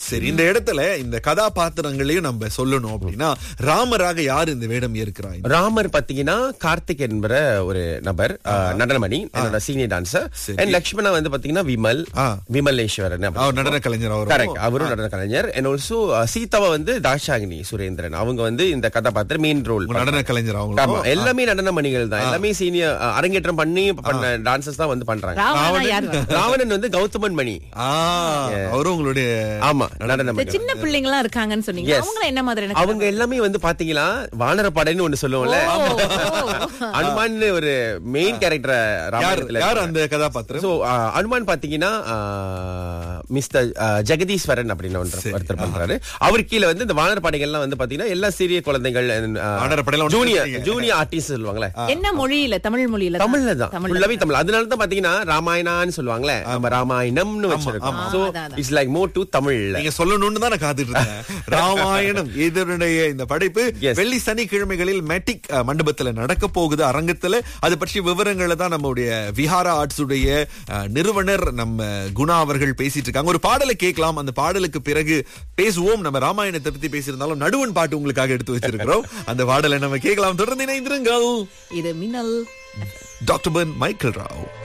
சரி இந்த இடத்துல இந்த கதாபாத்திரங்களையும் நம்ம சொல்லணும் அப்படின்னா ராமராக யார் இந்த வேடம் ஏற்கிறாய் ராமர் பாத்தீங்கன்னா கார்த்திக் என்பற ஒரு நபர் அஹ், நடனமணி என்னோட சீனியர் டான்சர் சரி. அண்ட் லக்ஷ்மணா வந்து பாத்தீங்கன்னா விமல் ஆ. விமலேஸ்வரன் அப்படி அவர் நடன கலைஞர் அவர் கரெக்ட் அவரும் நடன கலைஞர் அண்ட் ஆல்சோ சீதாவை வந்து தாஷாகினி சுரேந்திரன் அவங்க வந்து இந்த கதாபாத்திரம் மெயின் ரோல் நடன கலைஞர் ஆமா அவங்க எல்லாமே நடன மணிகள் தான் எல்லாமே சீனியர் அரங்கேற்றம் பண்ணி பண்ண டான்சர்ஸ் தான் வந்து பண்றாங்க ராவணா யாரு ராவணன் வந்து கௌதமன் மணி அவரும் உங்களுடைய ஆமா நடன இந்த மணி சின்ன பிள்ளைங்க எல்லாம் இருக்காங்கன்னு சொன்னீங்க Yes. அவங்க என்ன மாதிரி அவங்க எல்லாமே வந்து பாத்தீங்கன்னா வானரப்படைன்னு ஒண்ணு சொல்லுவோம்ல அனுமான் ஒரு மெயின் கேரக்டர் யார் ராமாயணத்துல யார் அந்த கதாபாத்திரம் சோ அனுமான் பாத்தீங்கன்னா மிஸ்டர் ஜெகதீஸ்வரன் அப்படின்னு ஒன்று ஒருத்தர் பண்றாரு அவர் கீழ வந்து இந்த வானர் படைகள்லாம் வந்து பாத்தீங்கன்னா எல்லா சிறிய குழந்தைகள் வானர் படையில ஒண்ணு ஜூனியர் சேர்த்தீங்க. ஜூனியர் ஆர்டிஸ்ட் சொல்லுவாங்கல்ல என்ன மொழியில தமிழ் மொழியில தமிழ்ல தான் தமிழ்ல ஃபுல்லாவே தமிழ் அதனால தான் பாத்தீங்கன்னா ராமாயணான்னு சொல்லுவாங்களே நம்ம ராமாயணம்னு வச்சிருக்கோம் சோ அதான், அதான். இட்ஸ் லைக் மோர் டு தமிழ்ல நீங்க சொல்லணும்னு தான் நான் காத்துட்டு இருந்தேன் ராமாயணம் இதனுடைய இந்த படைப்பு Yes. வெள்ளி சனிக்கிழமைகளில் மேட்டிக் அஹ், மண்டபத்துல நடக்க போகுது அரங்கத்துல அது பற்றி விவரங்களை தான் நம்முடைய விஹாரா ஆர்ட்ஸ் உடைய அஹ், நிறுவனர் நம்ம குணா அவர்கள் பேசிட்டு இருக்காங்க ஒரு பாடலை கேட்கலாம் அந்த பாடலுக்கு பிறகு பேசுவோம் நம்ம ராமாயணத்தை பத்தி பேசியிருந்தாலும் நடுவன் பாட்டு உங்களுக்காக எடுத்து வச்சிருக்கிறோம் அந்த பாடலை நம்ம கேட்கலாம் தொடர்ந்து இணைந்திருங்கள் இது மின்னல் டாக்டர் பன் மைக்கேல் ராவ்